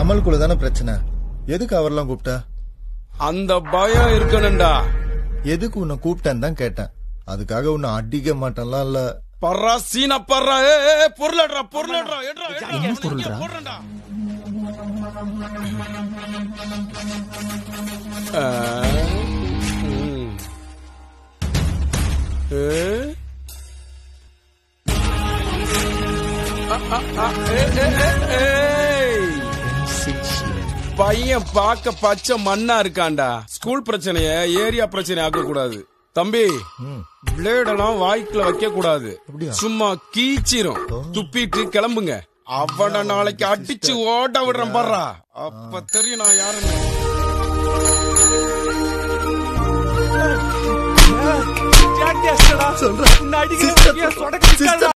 அமலுக்குள்ள தானே பிரச்சனை எதுக்கு அவர்லாம் கூப்பிட்டா அந்த பயம் இருக்கணும்டா எதுக்கு உன்னை கூப்பிட்டேன்னு தான் கேட்டேன் அதுக்காக உன்னை அடிக்க மாட்டேன்லாம் இல்ல பர்றா சீனா பர்றா ஏ ஏ, ஏ, பொருளட்றா பொருளட்றா ஏட்றா ஏட்றா என்ன பொருள்டா? போடுறேன்டா ஆ, ம். ஏ? ஆ, ஆ, ஆ, ஏ, ஏ, ஏ, ஏய். பையன் பார்க்க பச்சை மண்ணா இருக்கான்டா ஸ்கூல் பிரச்சனைய ஏரியா பிரச்சனை ஆக்க கூடாது தம்பி பிளேடெல்லாம் வாய்க்குள்ள வைக்க கூடாது அப்படியா? சும்மா கீச்சிரும் துப்பிட்டு கிளம்புங்க அவன நாளைக்கு அடிச்சு ஓட விடுறேன் பாடுறா அப்ப தெரியும் நான் யாருன்னு சொல்றேன்